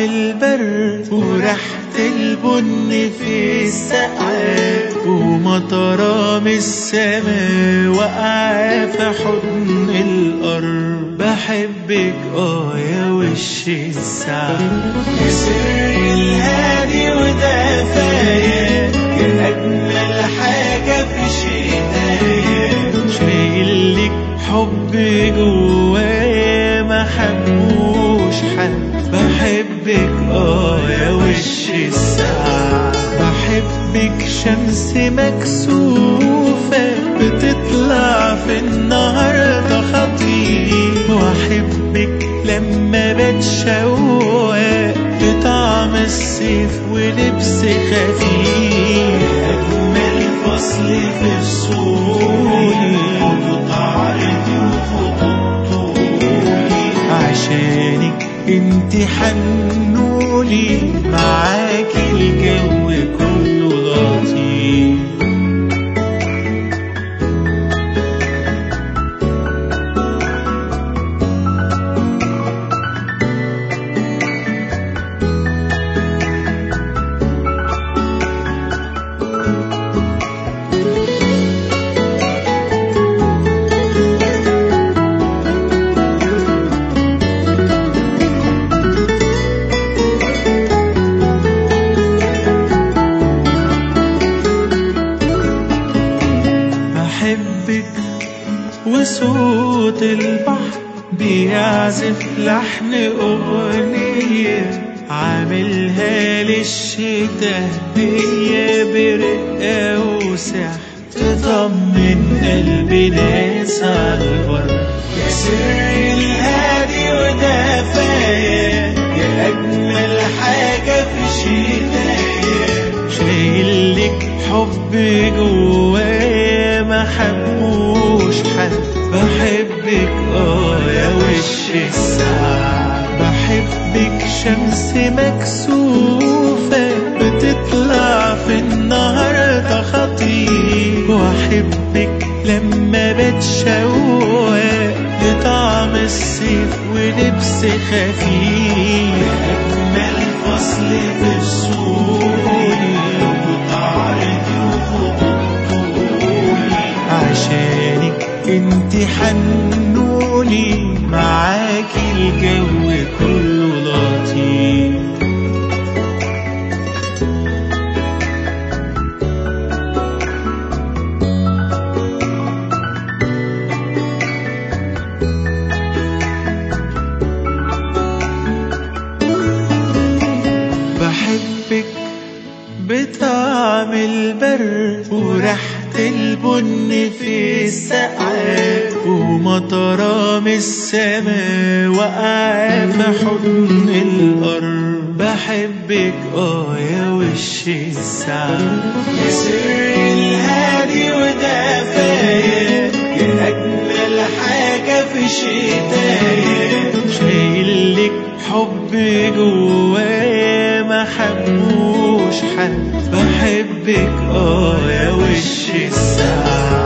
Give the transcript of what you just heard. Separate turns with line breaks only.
البرد وريحة البن في السقعة ومطرة من السما واقعة في حضن الأرض بحبك اه يا وش السعد يا سر الهادي ودفايا يا أجمل حاجة في شتايا شايل لك حب جوايا ما حبوش حد بحبك اه يا وش السعد بحبك شمس مكسوفة بتطلع في النهاردة خطير واحبك لما بتشوق بطعم الصيف ولبس خفيف أجمل فصل في الصول وطعرتي وخطوطولي عشانك انت حنولي معاكي الجو كله لطيف بحبك وصوت البحر بيعزف لحن أغنية عاملها للشتا هدية برقة وسحر تطمن قلبي ناس عالبر يا سر الهادي ودفايا يا أجمل حاجة في شتايا شايل لك حب جوايا ما حبوش حد بحبك اه يا وش السعد بحبك شمس مكسوفة بتطلع في النهاردة خطير واحبك لما بتشوق لطعم الصيف ولبس خفيف أجمل فصل في الصول وطعرتي وخطوطولي عشانك انت حنولي معاكي الجو كله لطيف بحبك بطعم البرد وريحة البن في السقعة ومطرة من السما واقعة في حضن الأرض بحبك اه يا وش السعد يا سر الهادي ودفايا يا أجمل حاجة في شتايا شايل لك حب جوايا ما حبوش حد بحبك اه يا وش السعد